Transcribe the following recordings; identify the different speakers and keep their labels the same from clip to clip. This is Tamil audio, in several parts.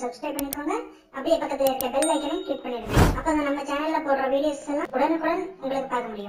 Speaker 1: சப்ஸ்கிரைப் பண்ணிக்கோங்க அப்படியே பக்கத்துல இருக்க பெல் ஐக்கனையும் கிளிக் பண்ணிடுங்க அப்பதான் நம்ம சேனல்ல போடுற வீடியோஸ் எல்லாம் உடனுக்குடன் உங்களுக்கு பார்க்க முடியும்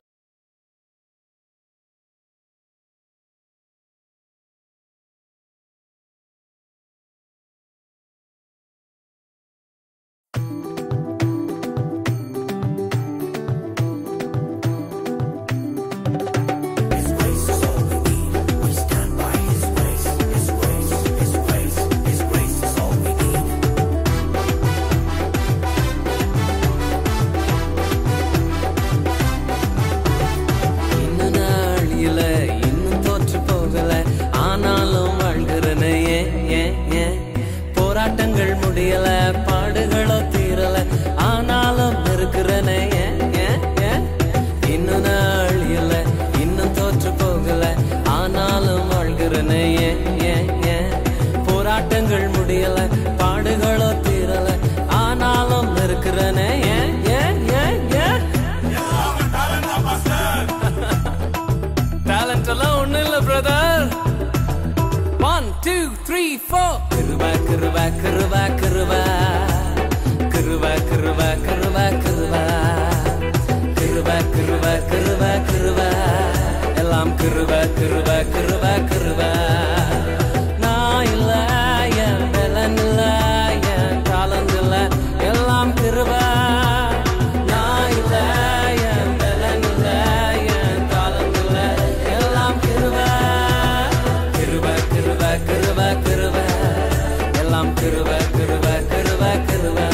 Speaker 2: இன்னும் நாள் இல்ல இன்னும் தோற்று போகல ஆனாலும் வாழ்கிறனே ஏன் ஏன் ஏன் போராட்டங்கள் முடியல பாடுகளோ தீரல ஆனாலும் இருக்கிறனே ஏன் ஏன் ஏன் இன்னும் நாள் இல்ல இன்னும் தோற்று போகல ஆனாலும் வாழ்கிறனே ஏன் ஏன் ஏன் போராட்டங்கள் முடியல பாடுகளோ தீரல ஆனாலும் இருக்கிறனே ஏன் ஏன் ஏன் ஏன் டேலண்ட் எல்லாம் ஒண்ணு இல்ல brother one two three four கிருவா கிருவா கிருவா கிருவா கிருவா கிருவா கிருவா கிருவா கிருவா கிருவா கிருவா கிருவா எல்லாம் கிருவா கிருவா கிருவா கிருவா நான் இல்ல என் பலன் இல்ல என் talent இல்ல எல்லாம் கிருபா நான் இல்ல என் பலன் இல்ல என் talent இல்ல எல்லாம் கிருபா கிருபா கிருபா கிருபா கிருபா எல்லாம் கிருபா கிருபா கிருபா கிருபா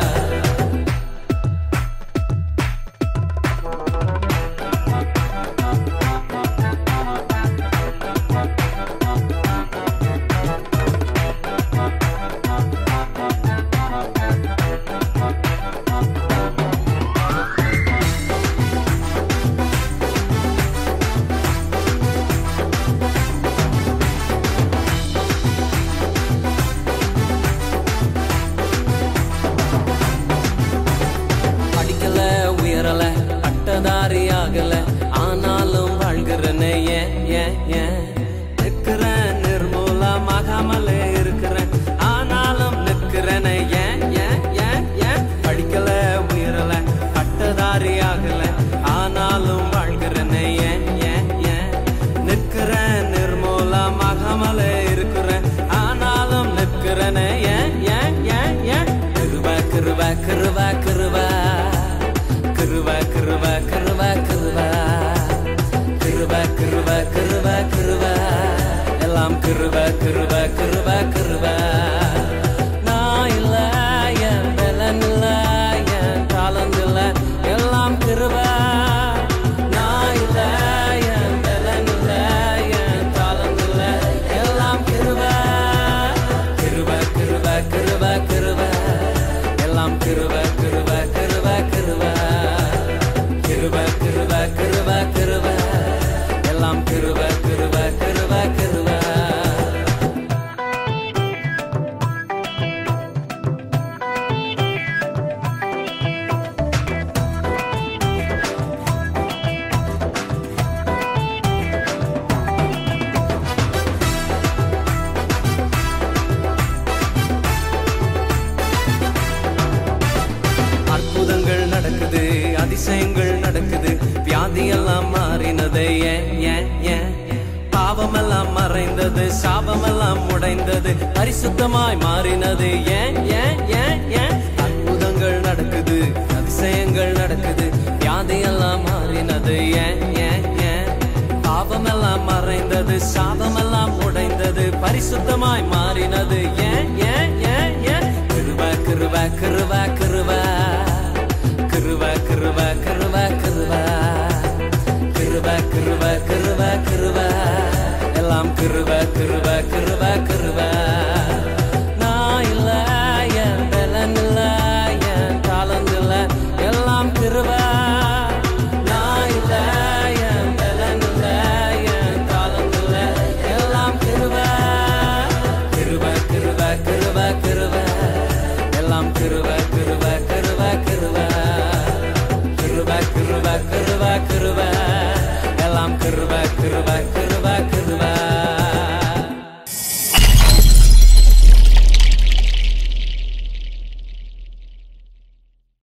Speaker 2: படிக்கல உயரல பட்டதாரி ஆகல ஆனாலும் வாழ்கிறனே ஏன் ஏன் ஏன் நிற்கிறேன் நிர்மூலமாகாமலே இருக்கிறேன் ஆனாலும் நிற்கிறேனே ஏன் ஏன் ஏன் ஏன் படிக்கல உயரல பட்டதாரி ஆகல ஆனாலும் வாழ்கிறேனே ஏன் ஏன் ஏன் நிற்கிறேன் நிர்மூலமாகாமலே இருக்கிறேன் ஆனாலும் நிற்கிறேனே ஏன் ஏன் ஏன் ஏன் கிருபா கிருபா கிருபா கிருபா கிருபா கிருபா கிருபா கிருபா கிருபா கிருபா கிருபா கிருபா எல்லாம் கிருபா கிருபா கிருபா கிருபா நான் இல்ல என் பலன் இல்ல என் talent இல்ல எல்லாம் கிருபா நான் இல்ல என் பலன் இல்ல என் talent இல்ல எல்லாம் கிருபா கிருபா கிருபா கிருபா கிருபா எல்லாம் கிருபா கிருபா கிருபா கிருபா கிருபா கிருபா கிருபா கிருபா எல்லாம் கிருபா கிருபா கிருபா கிருபா அற்புதங்கள் நடக்குது அதிசயங்கள் நடக்குது வியாதி எல்லாம் மாறினது ஏன் ஏன் ஏன் பாவமெல்லாம் மறைந்தது சாபமெல்லாம் உடைந்தது பரிசுத்தமாய் மாறினது ஏன் ஏன் ஏன் ஏன் அற்புதங்கள் நடக்குது அதிசயங்கள் நடக்குது வியாதி எல்லாம் மாறினது ஏன் ஏன் ஏன் பாவமெல்லாம் மறைந்தது சாபமெல்லாம் உடைந்தது பரிசுத்தமாய் மாறினது ஏன் ஏன் ஏன் ஏன் கிருபா கிருபா கிருபா